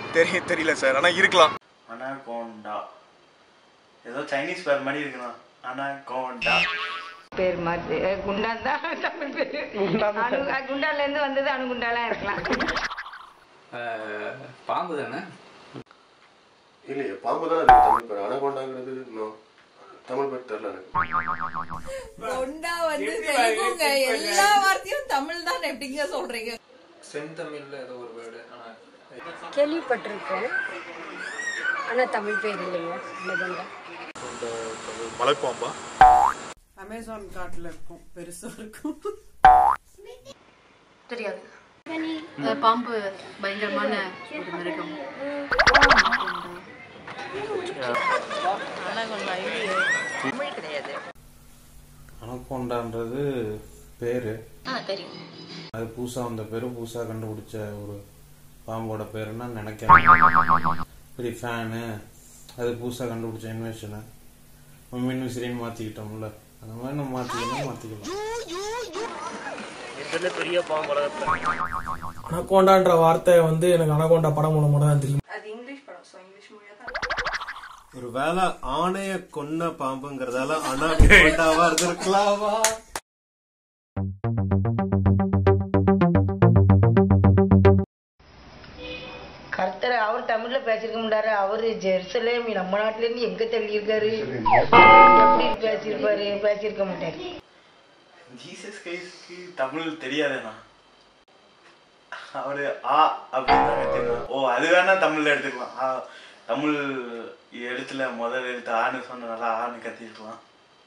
தெரிய தெரியல சார் ஆனால் இருக்கலாம் அனாகோண்டா ஏதோ சைனீஸ் பேர் மாதிரி இருக்குண்ணா அனாகோண்டா பேர் மாதிரி குண்டான் தான் தமிழ் பேர் அணு குண்டான்ல இருந்து வந்தது அணுகுண்டாலாம் இருக்கலாம் பாம்பு தானே இல்லையே பாம்பு தான் இருக்கு தமிழ் பேர் அனகொண்டாங்கிறது இன்னும் தமிழ் பேர் தெரியல எனக்கு கொண்டா வந்து தெலுங்குங்க எல்லா வார்த்தையும் தமிழ் தான் எப்படிங்க சொல்றீங்க செந்தமிழ்ல ஏதோ ஒரு வேர்டு ஆனா கேள்விப்பட்டிருக்கேன் ஆனால் தமிழ் பேர் இல்லைங்க அவ்வளோதாங்க மலைப்பாம்பா அமேசான் காட்டுல இருக்கும் பெருசா இருக்கும் தெரியாது பாம்பு பயங்கரமான ஒரு மிருகம் தமிழ் கிடையாது அனக்கொண்டான்றது பேரு ஆ தெரியும் அது புதுசா வந்த பேரு புதுசா கண்டுபிடிச்ச ஒரு பாம்போட பேருன்னா நினைக்கிறேன் பெரிய ஃபேனு அது புதுசா கண்டுபிடிச்ச இன்வெஷனு மின் விசிறின்னு மாத்திக்கிட்டோம்ல அந்த மாதிரி நம்ம மாத்திக்கணும் மாத்திக்கலாம் அனகோண்டான்ற வார்த்தை வந்து எனக்கு அனகோண்டா படம் மூலமாக தான் தெரியும் அது இங்கிலீஷ் படம் ஸோ இங்கிலீஷ் மொழியா தான் ஒரு வேலை ஆணைய கொன்ன பாம்புங்கிறதால அனாகோண்டாவா இருந்திருக்கலாமா கர்த்தர் அவர் தமிழ்ல பேசியிருக்க மாட்டாரு அவரு ஜெருசலேம் நம்ம நாட்டுல இருந்து எங்க தள்ளி இருக்காரு எப்படி பேசியிருப்பாரு பேசியிருக்க மாட்டாரு ஜீசஸ் கிரைஸ்ட்க்கு தமிழ் தெரியாதேண்ணா அவரு ஆ அப்படின்னு தாங்க தெரியும் ஓ அது வேணா தமிழ்ல எடுத்துக்கலாம் ஆ, தமிழ் எழுத்துல முதல் எழுத்து ஆன்னு சொன்னதால ஆன்னு கத்திருக்கலாம்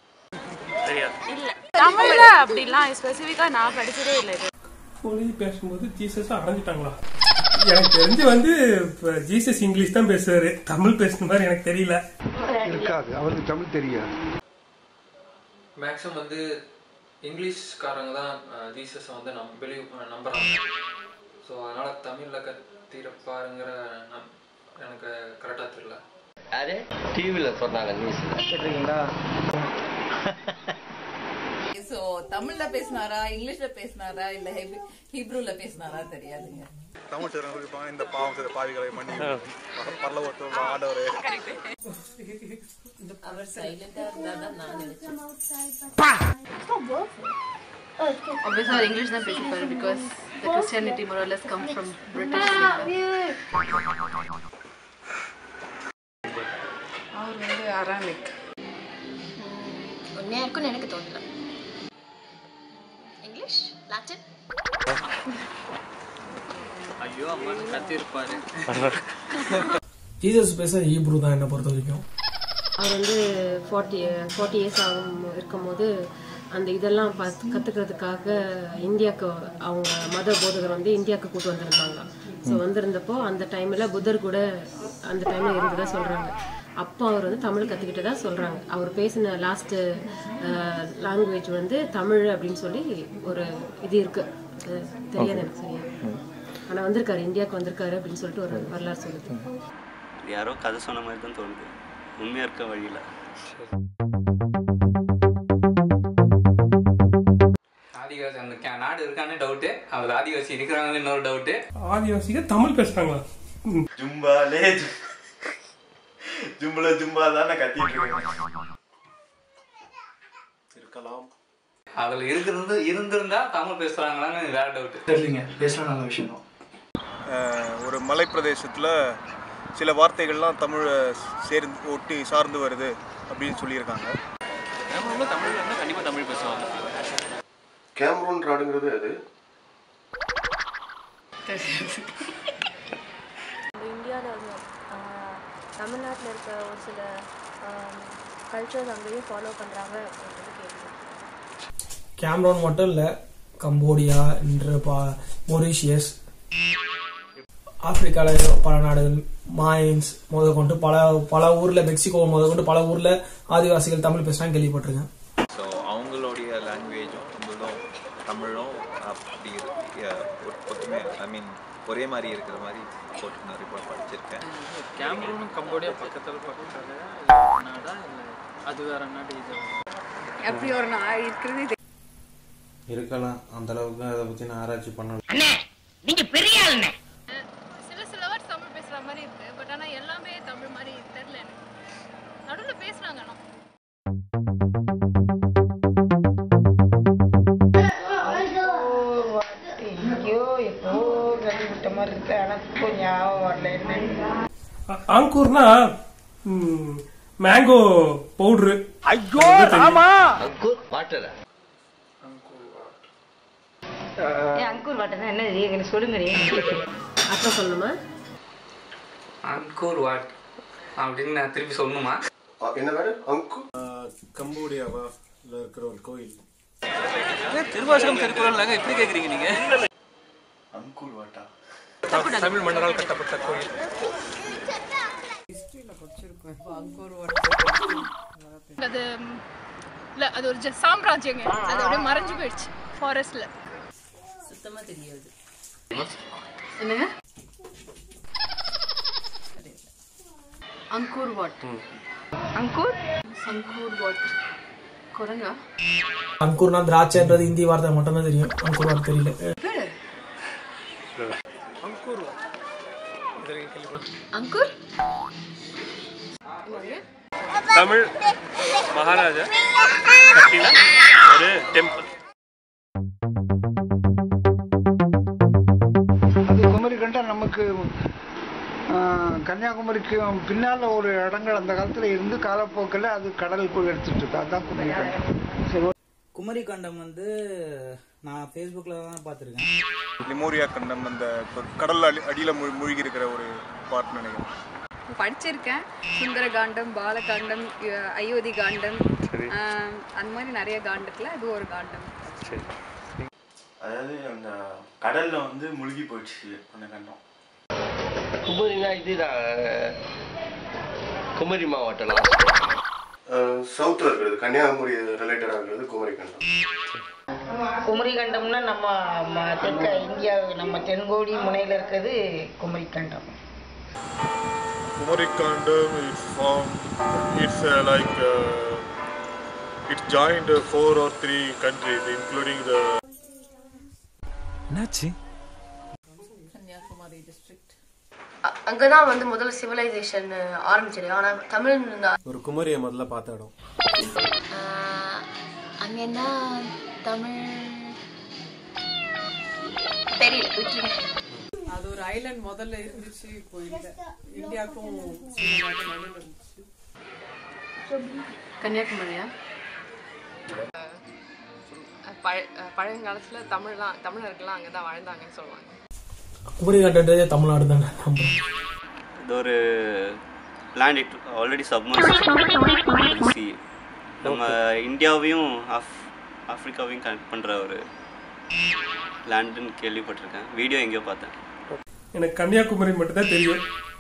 தமிழ்ல அப்படிலாம் ஸ்பெசிஃபிக்கா நான் படிச்சதே இல்லை இது மொழி பேசும்போது ஜீசஸ் அடைஞ்சிட்டாங்களா எனக்கு தெரிஞ்சு வந்து இப்ப ஜீசஸ் இங்கிலீஷ் தான் பேசுவாரு தமிழ் பேசுன மாதிரி எனக்கு தெரியல இருக்காது அவருக்கு தமிழ் தெரியாது மேக்ஸிமம் வந்து இங்கிலீஷ்காரங்க தான் ஜீசஸ் வந்து நம் பிலீவ் நம்புறாங்க ஸோ அதனால தமிழ்ல கத்திருப்பாருங்கிற நம் எனக்கு கரெக்டாக தெரியல யாரு டிவில சொன்னாங்க நியூஸ்ல ஸோ தமிழ்ல பேசினாரா இங்கிலீஷ்ல பேசினாரா இல்ல ஹெபி- ஹீப்ரூல பேசினாரா தெரியாதுங்க தமிழ் செய்கிறவங்களுக்கு இருப்பாங்க இந்த பாவம் செய்த பாவிகளை மன்னி பரலவத்தில் ஆடவர் அவர் சைலண்டா இருந்தா தான் நான் நினைச்சேன் obviously அவர் இங்கிலீஷ் தான் பேசிப்பாரு because the christianity more or less comes from british அவர் வந்து அராமிக் உண்மையா இருக்கும்னு எனக்கு தோணல இங்கிலீஷ் லாட்டின் ஐயோ அம்மா கத்திருப்பாரு ஜீசஸ் பேச ஈப்ரூ தான் என்னை பொறுத்த வரைக்கும் அவர் வந்து ஃபார்ட்டி ஃபார்ட்டி இயர்ஸ் ஆகும் இருக்கும்போது அந்த இதெல்லாம் பார்த்து கற்றுக்கிறதுக்காக இந்தியாவுக்கு அவங்க மத போதகர் வந்து இந்தியாவுக்கு கூட்டு வந்திருந்தாங்க ஸோ வந்திருந்தப்போ அந்த டைமில் புத்தர் கூட அந்த டைமில் இருந்ததா சொல்கிறாங்க அப்போ அவர் வந்து தமிழ் கற்றுக்கிட்டதா சொல்கிறாங்க அவர் பேசின லாஸ்ட்டு லாங்குவேஜ் வந்து தமிழ் அப்படின்னு சொல்லி ஒரு இது இருக்குது தெரியாது எனக்கு சரியா ஆனால் வந்திருக்காரு இந்தியாவுக்கு வந்திருக்காரு அப்படின்னு சொல்லிட்டு ஒரு வரலாறு சொல்லுது யாரோ கதை சொன்ன மாதிரி தான் தோணுது உண்மையா இருக்க வழியில ஆதிவாசி அந்த கே- நாடு இருக்கானே டவுட்டு அவர் ஆதிவாசி இருக்கிறாங்கன்னு இன்னொரு டவுட்டு ஆதிவாசிக தமிழ் பேசுறாங்களா ஜும்பாலே ஜு- ஜும்பல ஜும்பா தானே கத்திட்டு இருக்கேன் இருக்கலாம் அதுல இருக்கிறது இருந்திருந்தா தமிழ் பேசுறாங்களான்னு வேற டவுட் தெரியலங்க பேசலாம் நல்ல விஷயம் ஒரு மலை பிரதேசத்தில் சில வார்த்தைகள்லாம் தமிழை சேர்ந்து ஒட்டி சார்ந்து வருது அப்படின்னு சொல்லியிருக்காங்க தமிழ் கண்டிப்பா தமிழ் பேசுவாங்க கேமரூன் நாடுங்கிறது அது இந்தியாவில் தமிழ்நாட்டில் இருக்க ஒரு சில கல்ச்சர்ஸ் அங்கேயும் ஃபாலோ பண்ணுறாங்க அப்படின்றது கேள்வி கேம்ரோன் மட்டும் இல்லை கம்போடியா இன்று பா மொரீஷியஸ் ஆப்பிரிக்காவில் பல நாடுகள் மாயின்ஸ் முதல் கொண்டு பல பல ஊர்ல மெக்சிகோ முதல் கொண்டு பல ஊர்ல ஆதிவாசிகள் தமிழ் பேசுறாங்க கேள்விப்பட்டிருக்கேன் ஸோ அவங்களுடைய லாங்குவேஜும் நம்மளும் தமிழும் அப்படி இருக்கு ஒத்துமே ஐ மீன் ஒரே மாதிரி இருக்கிற மாதிரி போட்டு நான் ரிப்போர்ட் படிச்சிருக்கேன் கேமரூனும் கம்போடியா பக்கத்துல பக்கத்துல நாடா இல்ல அது வேற நாடு இது அப்படி ஒரு நாள் இருக்கிறது இருக்கலாம் அந்த அளவுக்கு அதை பத்தி நான் ஆராய்ச்சி பண்ணல நீங்க பெரிய ஆளுண்ணே சில சில வேர்ட்ஸ் தமிழ் பேசுற மாதிரி மாதிரி இருக்கு ஆனா இப்போ ஞாபகம் வரல என்னன்னு ஆ- ஆங்கூர்னா மேங்கோ பவுடரு ஐயோ ராமா அங்கூர் வாட்டரா ஏன் அங்கூர் வாட்டர் என்ன எங்க சொல்லுங்க அப்புறம் சொல்லணுமா அங்கூர் வாட் அப்படின்னு நான் திருப்பி சொல்லணுமா என்ன வேறு அங்கு கம்போடியாவா இருக்கிற ஒரு கோயில் திருவாசகம் திருக்குறள் இப்படி கேக்குறீங்க நீங்க அங்குல் வாட்டா தமிழ் மன்னரால் கட்டப்பட்ட கோயில் அது இல்ல அது ஒரு ஜ- சாம்ராஜ்யங்க அது அப்படியே மறைஞ்சு போயிடுச்சு ஃபாரஸ்ட்ல சுத்தமா தெரியாது என்னங்க அங்கூர் வாட் அங்கூர் அங்கூர் வாட் குரங்கா அங்கூர்னா திராட்சைன்றது ஹிந்தி வார்த்தை மட்டும் தான் தெரியும் அங்கூர் வார்த்தை தெரியல அங்கூர் தமிழ் மகாராஜா கட்டின ஒரு டெம்பிள் அது குமரி கண்டா நமக்கு ஆ, கன்னியாகுமரிக்கு பின்னால ஒரு இடங்கள் அந்த காலத்துல இருந்து காலப்போக்கில் அது கடலுக்குள் எடுத்துட்டு இருக்கு அதுதான் குமரி கண்டம் சரி குமரி கண்டம் வந்து நான் ஃபேஸ்புக்கில் தான் பார்த்துருக்கேன் லிமோரியா கண்டம் அந்த கடல் அடி அடியில் மூழ்கி இருக்கிற ஒரு பார்ட் நினைக்கிறேன் படிச்சிருக்கேன் சுந்தர காண்டம் பாலகாண்டம் அஹ் அயோத்தி காண்டம் சரி. ஆஹ் அந்த மாதிரி நிறைய காண்டத்துல அது ஒரு காண்டம் அதாவது அந்த கடல்ல வந்து முழுகி போயிடுச்சு அந்த கண்டம் குமரினா இதுதான் குமரி மாவட்டம் சவுத்தில் இருக்கிறது கன்னியாகுமரி ரிலேட்டடாக இருக்கிறது குமரி கண்டம் குமரி கண்டம்னா நம்ம ம- தெற்க இந்தியா நம்ம தென்கோடி முனையில இருக்கிறது குமரி கண்டம் Kumarikandam is formed, it's uh, like, uh, it's joined uh, four or three countries, including the. என்னாச்சு கன்னியாகுமரி டிஸ்ட்ரிக்ட் அங்கதான் வந்து முதல்ல சிவிலைசேஷன் ஆரம்பிச்சது ஆனா தமிழ் ஒரு குமரியை முதல்ல பார்த்த இடம் அங்க என்ன தமிழ் தெரியல விட்டுருங்க அது ஒரு ஐலண்ட் முதல்ல இருந்துச்சு இப்போ இல்ல இந்தியாவுக்கும் ஸ்ரீலங்காவுக்கும் நடுவுல இருந்துச்சு கன்னியாகுமரியா பழங்காலத்துல தமிழ்லாம் தமிழர்கள்லாம் அங்கதான் வாழ்ந்தாங்கன்னு சொல்லுவாங்க குமரி கண்டன்றதே தமிழ்நாடு தானே இது ஒரு land it already submerse sea நம்ம இந்தியாவையும் ஆஃப் ஆஃப்ரிக்காவையும் கனெக்ட் பண்ணுற ஒரு லேண்டுன்னு கேள்விப்பட்டிருக்கேன் வீடியோ எங்கேயோ பார்த்தேன் எனக்கு கன்னியாகுமரி மட்டும் தான் தெரியும்